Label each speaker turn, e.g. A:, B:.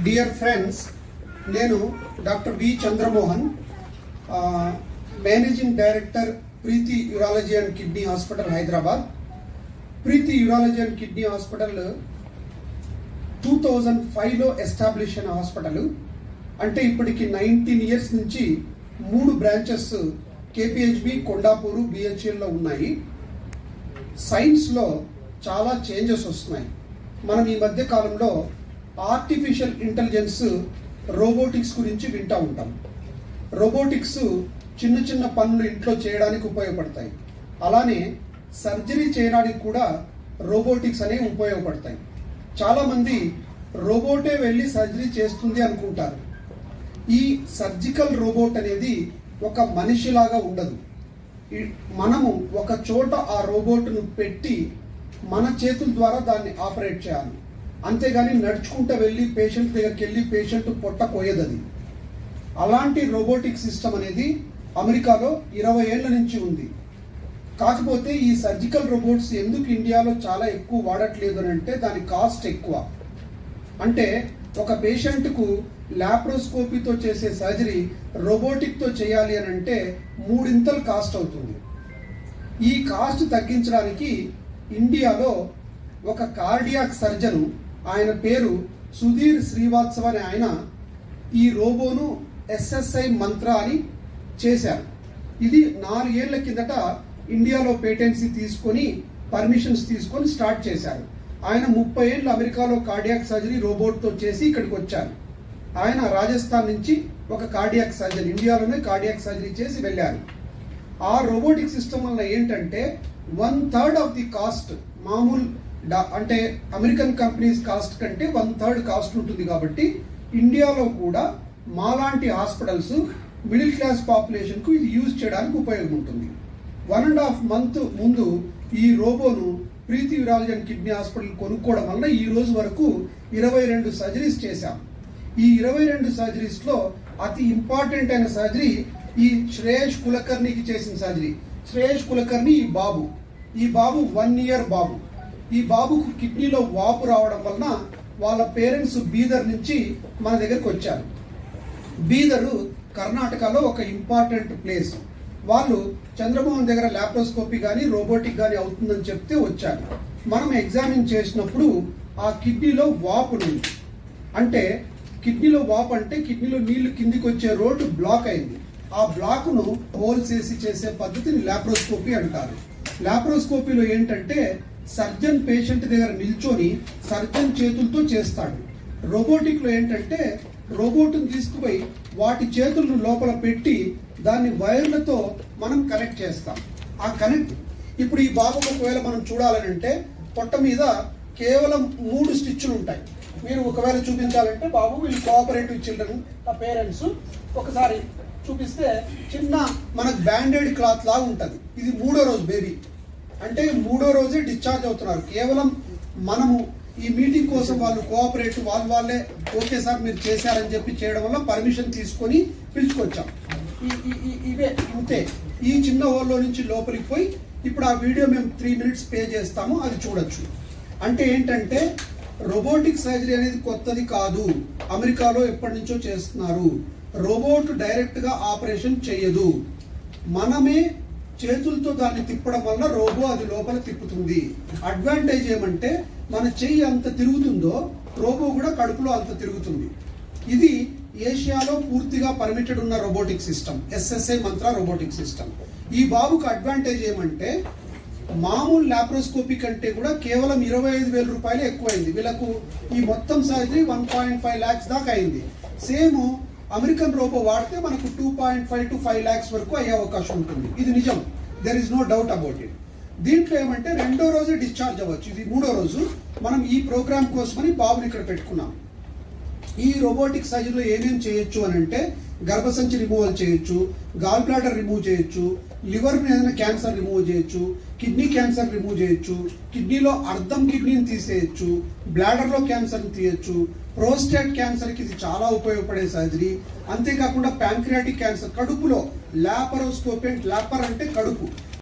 A: dear friends నేను doctor B Chandramohan ఆ, managing director Preethi urology and kidney hospital Hyderabad Preethi urology and kidney hospital two thousand ఫైవ్లో establish అయిన hospital అంటే ఇప్పటికి నైన్టీన్ ఇయర్స్ నుంచి మూడు బ్రాంచెస్ కేపీహెచ్బి కొండాపూరు బిహెచ్ఎల్లో ఉన్నాయి సైన్స్లో చాలా చేంజెస్ వస్తున్నాయి మనం ఈ మధ్య కాలంలో ఆర్టిఫిషియల్ ఇంటెలిజెన్స్ రోబోటిక్స్ గురించి వింటూ ఉంటాం రోబోటిక్స్ చిన్న చిన్న పనులు ఇంట్లో చేయడానికి ఉపయోగపడతాయి అలానే సర్జరీ చేయడానికి కూడా రోబోటిక్స్ అనేవి ఉపయోగపడతాయి చాలామంది రోబోటే వెళ్ళి సర్జరీ చేస్తుంది అనుకుంటారు ఈ సర్జికల్ రోబోట్ అనేది ఒక మనిషిలాగా ఉండదు ఈ- మనము ఒక చోట ఆ రోబోట్ను పెట్టి మన చేతుల ద్వారా దాన్ని ఆపరేట్ చేయాలి అంతేగాని నడుచుకుంటూ వెళ్ళి పేషెంట్ దగ్గరికి వెళ్ళి పేషెంట్ పొట్ట కోయదు అది అలాంటి రోబోటిక్ సిస్టమ్ అనేది అమెరికాలో ఇరవై ఏళ్ల నుంచి ఉంది కాకపోతే ఈ సర్జికల్ రోబోట్స్ ఎందుకు ఇండియాలో చాలా ఎక్కువ వాడట్లేదు అని అంటే దాని కాస్ట్ ఎక్కువ అంటే ఒక పేషెంట్కు లాప్రోస్కోపీతో చేసే సర్జరీ రోబోటిక్తో చేయాలి అని అంటే మూడింతలు కాస్ట్ అవుతుంది ఈ కాస్ట్ తగ్గించడానికి ఇండియాలో ఒక కార్డియాక్ సర్జను ఆయన పేరు సుధీర్ శ్రీవాత్సవ్ అనే ఆయన ఈ రోబోను ఎస్ఎస్ఐ మంత్ర అని చేశారు ఇది నాలుగేళ్ల కిందట ఇండియాలో పేటెన్సీ తీసుకొని పర్మిషన్స్ తీసుకొని స్టార్ట్ చేశారు ఆయన ముప్పై ఏళ్ళు అమెరికాలో కార్డియాక్ సర్జరీ రోబోట్తో చేసి ఇక్కడికి వచ్చారు ఆయన రాజస్థాన్ నుంచి ఒక కార్డియాక్ సర్జరీ ఇండియాలోనే కార్డియాక్ సర్జరీ చేసి వెళ్ళారు ఆ రోబోటిక్ సిస్టమ్ వల్ల ఏంటంటే one third of the cost మామూలు డా- అంటే అమెరికన్ కంపెనీస్ కాస్ట్ కంటే వన్ థర్డ్ కాస్ట్ ఉంటుంది కాబట్టి ఇండియాలో కూడా మాలాంటి హాస్పిటల్స్ మిడిల్ క్లాస్ పాపులేషన్ కు ఇది యూజ్ చేయడానికి ఉపయోగం ఉంటుంది వన్ అండ్ హాఫ్ మంత్ ముందు ఈ రోబోను Preethi urology and kidney hospital కొనుక్కోవడం వల్ల ఈ రోజు వరకు ఇరవై రెండు సర్జరీస్ చేశాం ఈ ఇరవై రెండు సర్జరీస్ లో అతి ఇంపార్టెంట్ అయిన సర్జరీ ఈ శ్రేయస్ కులకర్ణికి చేసిన సర్జరీ శ్రేయస్ కులకర్ణి ఈ బాబు ఈ బాబు వన్ ఇయర్ బాబు ఈ బాబుకు కిడ్నీలో వాపు రావడం వలన వాళ్ళ పేరెంట్స్ బీదర్ నుంచి మన దగ్గరికి వచ్చారు బీదరు కర్ణాటకలో ఒక ఇంపార్టెంట్ ప్లేస్ వాళ్ళు చంద్రమోహన్ దగ్గర ల్యాప్రోస్కోపీ కానీ రోబోటిక్ కానీ అవుతుందని చెప్తే వచ్చారు మనం ఎగ్జామిన్ చేసినప్పుడు ఆ కిడ్నీలో వాపు ఉంది అంటే కిడ్నీలో వాపు అంటే కిడ్నీలో నీళ్లు కిందికి వచ్చే రోడ్డు బ్లాక్ అయింది ఆ బ్లాక్ను హోల్స్ వేసి చేసే పద్ధతిని ల్యాప్రోస్కోపీ అంటారు ల్యాప్రోస్కోపీలో ఏంటంటే సర్జన్ పేషెంట్ దగ్గర నిల్చొని సర్జన్ చేతులతో చేస్తాడు రోబోటిక్ లో ఏంటంటే రోబోట్ను తీసుకుపోయి వాటి చేతులను లోపల పెట్టి దాన్ని వైర్లతో మనం కనెక్ట్ చేస్తాం ఆ కనెక్ట్ ఇప్పుడు ఈ బాబుకు ఒకవేళ మనం చూడాలని అంటే పొట్ట మీద కేవలం మూడు స్టిచ్లు ఉంటాయి మీరు ఒకవేళ చూపించాలంటే బాబు వీళ్ళు కోఆపరేటివ్ చిల్డ్రన్ ఆ పేరెంట్స్ ఒకసారి చూపిస్తే చిన్న మనకు బ్యాండెడ్ క్లాత్ లాగా ఉంటుంది ఇది మూడో రోజు బేబీ అంటే మూడో రోజే డిశ్చార్జ్ అవుతున్నారు కేవలం మనము ఈ మీటింగ్ కోసం వాళ్ళు కోఆపరేట్ వాళ్ళు వాళ్ళే ఓకే సార్ మీరు చేశారని చెప్పి చేయడం వల్ల పర్మిషన్ తీసుకొని పిలుచుకొచ్చాం ఈ- ఈ- ఈ- ఇవే ఇంతే ఈ చిన్న హోల్లో నుంచి లోపలికి పోయి ఇప్పుడు ఆ వీడియో మేము త్రీ మినిట్స్ పే చేస్తాము అది చూడొచ్చు అంటే ఏంటంటే రోబోటిక్ సర్జరీ అనేది కొత్తది కాదు అమెరికాలో ఎప్పటి నుంచో చేస్తున్నారు రోబోట్ డైరెక్ట్ గా ఆపరేషన్ చేయదు మనమే చేతులతో దాన్ని తిప్పడం వల్ల రోబో అది లోపల తిప్పుతుంది అడ్వాంటేజ్ ఏమంటే మన చెయ్యి అంత తిరుగుతుందో రోబో కూడా కడుపులో అంత తిరుగుతుంది ఇది ఏషియాలో పూర్తిగా పర్మిటెడ్ ఉన్న robotic system SSI Mantra robotic system ఈ బాబుకు అడ్వాంటేజ్ ఏమంటే మామూలు లాప్రోస్కోపీ కంటే కూడా కేవలం ఇరవై ఐదు వేల రూపాయలు ఎక్కువైంది వీళ్ళకు ఈ మొత్తం surgery one point five lakhs దాకా అయింది సేమ్ అమెరికన్ రోబో వాడితే మనకు two point five to five lakhs వరకు అయ్యే అవకాశం ఉంటుంది ఇది నిజం there is no doubt about it దీంట్లో ఏమంటే రెండో రోజే డిశ్చార్జ్ అవ్వచ్చు ఇది మూడో రోజు మనం ఈ ప్రోగ్రామ్ కోసమని బాబుని ఇక్కడ పెట్టుకున్నాం ఈ రోబోటిక్ సర్జరీలో ఏమేం చేయొచ్చు అని అంటే గర్భసంచి రిమూవల్ చేయొచ్చు గాల్ బ్లాడర్ రిమూవ్ చేయొచ్చు లివర్ ఏదైనా క్యాన్సర్ రిమూవ్ చేయొచ్చు కిడ్నీ క్యాన్సర్ రిమూవ్ చేయొచ్చు కిడ్నీలో అర్ధం కిడ్నీని తీసేయచ్చు బ్లాడర్లో క్యాన్సర్ తీయొచ్చు ప్రోస్టేట్ క్యాన్సర్కి ఇది చాలా ఉపయోగపడే సర్జరీ అంతేకాకుండా ప్యాంక్రియాటిక్ క్యాన్సర్ కడుపులో లాపరోస్కోపీ ల్యాపర్ అంటే కడుపు